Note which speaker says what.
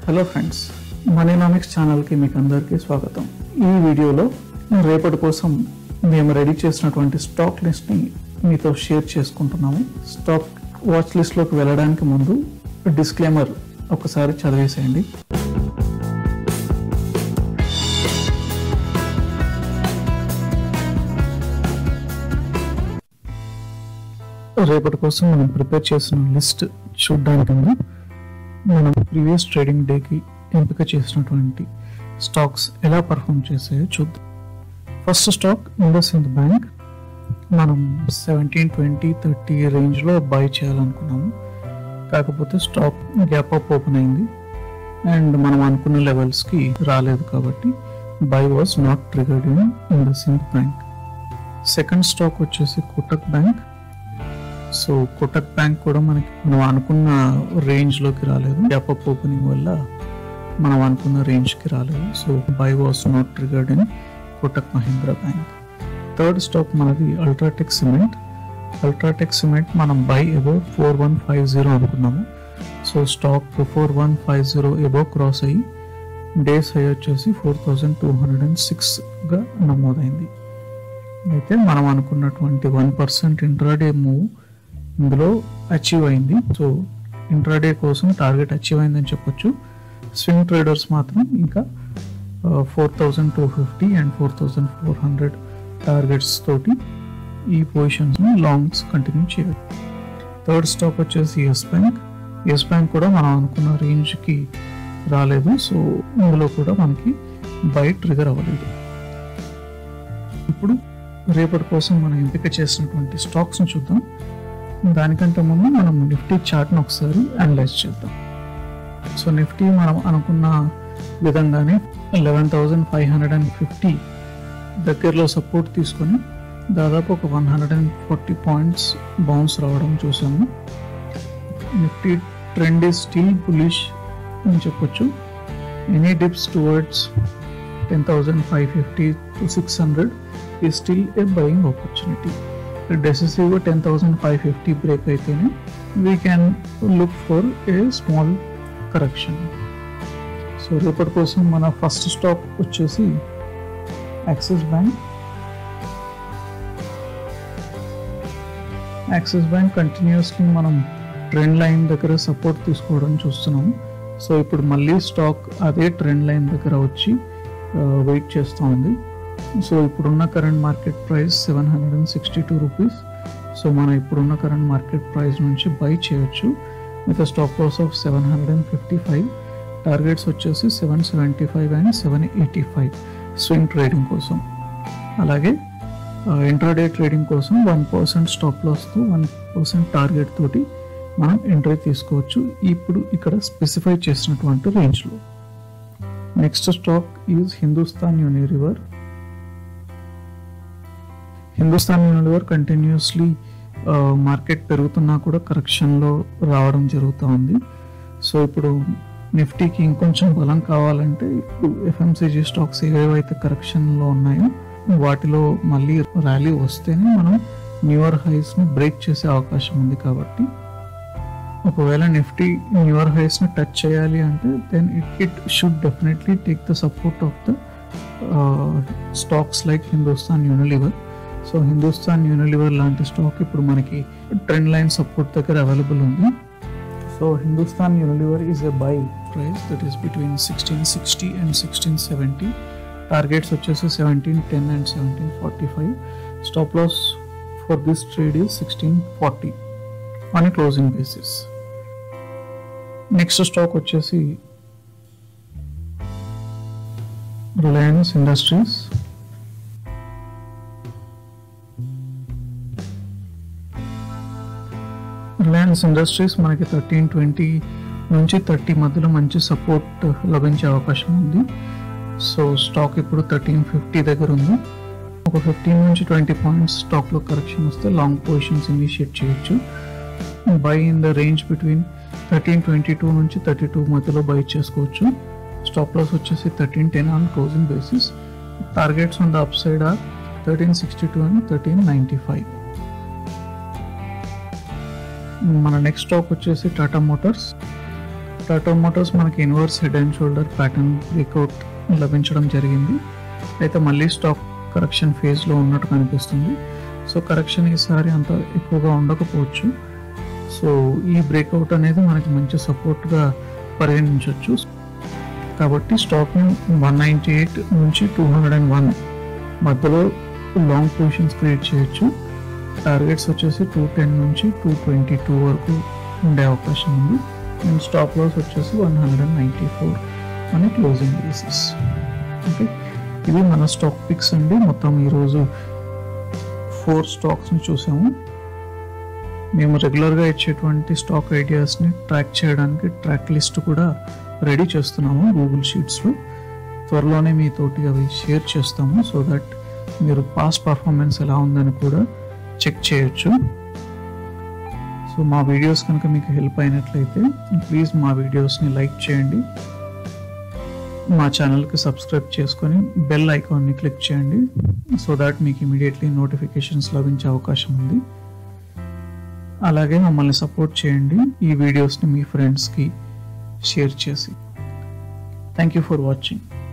Speaker 1: hello friends మనీనామిక్స్ ఛానల్కి మీకు అందరికీ స్వాగతం ఈ వీడియోలో రేపటి కోసం మేము రెడీ చేసినటువంటి స్టాక్ లిస్ట్ని మీతో షేర్ చేసుకుంటున్నాము స్టాక్ వాచ్ లిస్ట్లోకి వెళ్ళడానికి ముందు డిస్క్లైమర్ ఒకసారి చదివేసేయండి రేపటి కోసం మనం ప్రిపేర్ చేసిన లిస్ట్ చూడడానికి ముందు మనం ప్రీవియస్ ట్రేడింగ్ డేకి ఎంపిక చేసినటువంటి స్టాక్స్ ఎలా పర్ఫామ్ చేసాయో చూద్దాం first stock IndusInd bank మనం సెవెంటీన్ ట్వంటీ థర్టీ రేంజ్లో బై చేయాలనుకున్నాము కాకపోతే స్టాక్ గ్యాప్ అప్ ఓపెన్ అయింది అండ్ మనం అనుకున్న లెవెల్స్కి రాలేదు కాబట్టి buy was not triggered in IndusInd bank second stock వచ్చేసి Kotak bank so Kotak bank కూడా మనకి మనం అనుకున్న రేంజ్ లోకి రాలేదు గ్యాప్ అప్ ఓపెనింగ్ వల్ల మనం అనుకున్న రేంజ్ కి రాలేదు so buy was not triggered in Kotak Mahindra bank third stock మనది అల్ట్రాటెక్ సిమెంట్ అల్ట్రాటెక్ సిమెంట్ మనం buy above four one five zero అనుకున్నాము so stock four one five zero above cross అయ్యి days high వచ్చేసి four thousand two hundred and సిక్స్గా నమోదైంది అయితే మనం అనుకున్నటువంటి వన్ పర్సెంట్ ఇంట్రాడే మూవ్ ఇందులో అచీవ్ అయింది సో ఇంట్రాడే కోసం టార్గెట్ అచీవ్ అయిందని చెప్పొచ్చు స్వింగ్ ట్రేడర్స్ మాత్రం ఇంకా four thousand two fifty and four thousand four hundred targets తోటి ఈ పొజిషన్స్ని లాంగ్స్ కంటిన్యూ చేయాలి థర్డ్ స్టాక్ వచ్చేసి ఎస్ బ్యాంక్ ఎస్ బ్యాంక్ కూడా మనం అనుకున్న రేంజ్కి రాలేదు సో ఇందులో కూడా మనకి బై ట్రిగర్ అవ్వలేదు ఇప్పుడు రేపటి కోసం మనం ఎంపిక చేసినటువంటి స్టాక్స్ని చూద్దాం దానికంటే ముందు మనం నిఫ్టీ చార్ట్ని ఒకసారి అనలైజ్ చేద్దాం సో నిఫ్టీ మనం అనుకున్న విధంగానే eleven thousand five hundred and fifty దగ్గరలో సపోర్ట్ తీసుకొని దాదాపు ఒక one hundred and forty points bounce రావడం చూసాము Nifty trend is still bullish అని చెప్పొచ్చు any dips towards ten thousand five fifty to six hundred is still a buying opportunity decisive ten thousand five fifty break అయితేనే we can look for a small correction so రేపటి కోసం మన first stock వచ్చేసి Axis bank Axis bank continuously మనం trend line దగ్గర support తీసుకోవడం చూస్తున్నాము so ఇప్పుడు మళ్ళీ స్టాక్ అదే ట్రెండ్ లైన్ దగ్గర వచ్చి వెయిట్ చేస్తూ ఉంది సో ఇప్పుడున్న current market price seven hundred and sixty two rupees so మనం ఇప్పుడున్న కరెంట్ మార్కెట్ ప్రైస్ నుంచి బై చేయొచ్చు with stop loss of seven hundred and fifty five targets వచ్చేసి seven seventy five and seven eighty five swing trading కోసం అలాగే intraday trading కోసం one percent stop లాస్తో one percent target తోటి మనం entry తీసుకోవచ్చు ఇప్పుడు ఇక్కడ స్పెసిఫై చేసినటువంటి రేంజ్లో next stock is Hindustan Unilever Hindustan Unilever continuously market పెరుగుతున్నా కూడా కరెక్షన్లో రావడం జరుగుతూ ఉంది సో ఇప్పుడు నిఫ్టీకి ఇంకొంచెం బలం కావాలంటే ఇప్పుడు ఎఫ్ఎంసీజీ స్టాక్స్ ఏవేవైతే కరెక్షన్లో ఉన్నాయో వాటిలో మళ్ళీ ర్యాలీ వస్తేనే మనం న్యూయర్ హైస్ని బ్రేక్ చేసే అవకాశం ఉంది కాబట్టి ఒకవేళ నిఫ్టీ న్యూయర్ హైస్ని టచ్ చేయాలి అంటే then it it should definitely take the support of the stocks like Hindustan Unilever so Hindustan Unilever లాంటి స్టాక్ ఇప్పుడు మనకి ట్రెండ్ లైన్ సపోర్ట్ దగ్గర అవైలబుల్ ఉంది so Hindustan Unilever is a buy price that is between sixteen sixty and sixteen seventy targets వచ్చేసి seventeen ten and seventeen forty five stop loss for this trade is sixteen forty on a closing basis next stock వచ్చేసి Reliance industries Reliance industries మనకి thirteen twenty నుంచి thirty మధ్యలో మంచి support లభించే అవకాశం ఉంది so stock ఇప్పుడు థర్టీన్ ఫిఫ్టీ దగ్గర ఉంది ఒక ఫిఫ్టీన్ నుంచి ట్వంటీ పాయింట్స్ స్టాక్లో కరెక్షన్ వస్తే లాంగ్ పొజిషన్స్ ఇనిషియేట్ చేయొచ్చు buy in the range between thirteen twenty two నుంచి థర్టీ టూ మధ్యలో బై చేసుకోవచ్చు స్టాప్ లాస్ వచ్చేసి thirteen ten on closing basis targets on the up side are thirteen sixty two and thirteen ninety five మన next stock వచ్చేసి Tata motors Tata motors మనకి inverse head and shoulder pattern breakout లభించడం జరిగింది అయితే మళ్ళీ stock correction ఫేజ్లో ఉన్నట్టు కనిపిస్తుంది సో కరెక్షన్ ఈసారి అంత ఎక్కువగా ఉండకపోవచ్చు సో ఈ బ్రేక్అవుట్ అనేది మనకి మంచి సపోర్ట్గా పరిగణించవచ్చు కాబట్టి స్టాక్ని వన్ నైంటీ ఎయిట్ నుంచి టూ హండ్రెడ్ అండ్ వన్ మధ్యలో లాంగ్ పొజిషన్స్ క్రియేట్ చేయొచ్చు టార్గెట్స్ వచ్చేసి టూ టెన్ నుంచి టూ ట్వంటీ టూ వరకు ఉండే అవకాశం ఉంది అండ్ స్టాప్ లాస్ వచ్చేసి one hundred and ninety four అని క్లోజింగ్ బేసిస్ ఓకే ఇది మన స్టాక్ పిక్స్ అండి మొత్తం ఈరోజు ఫోర్ స్టాక్స్ని చూసాము మేము రెగ్యులర్గా ఇచ్చేటువంటి స్టాక్ ఐడియాస్ని ట్రాక్ చేయడానికి ట్రాక్ లిస్ట్ కూడా రెడీ చేస్తున్నాము గూగుల్ షీట్స్లో త్వరలోనే మీతోటి అవి షేర్ చేస్తాము సో దట్ మీరు పాస్ట్ పర్ఫార్మెన్స్ ఎలా ఉందని కూడా చెక్ చేయొచ్చు సో మా వీడియోస్ కనుక మీకు హెల్ప్ అయినట్లయితే ప్లీజ్ మా వీడియోస్ని లైక్ చేయండి మా ఛానల్కి సబ్స్క్రైబ్ చేసుకొని బెల్ ఐకాన్ని క్లిక్ చేయండి సో దాట్ మీకు ఇమీడియట్లీ నోటిఫికేషన్స్ లభించే అవకాశం ఉంది అలాగే మమ్మల్ని సపోర్ట్ చేయండి ఈ వీడియోస్ని మీ ఫ్రెండ్స్కి షేర్ చేసి థ్యాంక్ యూ ఫర్ వాచింగ్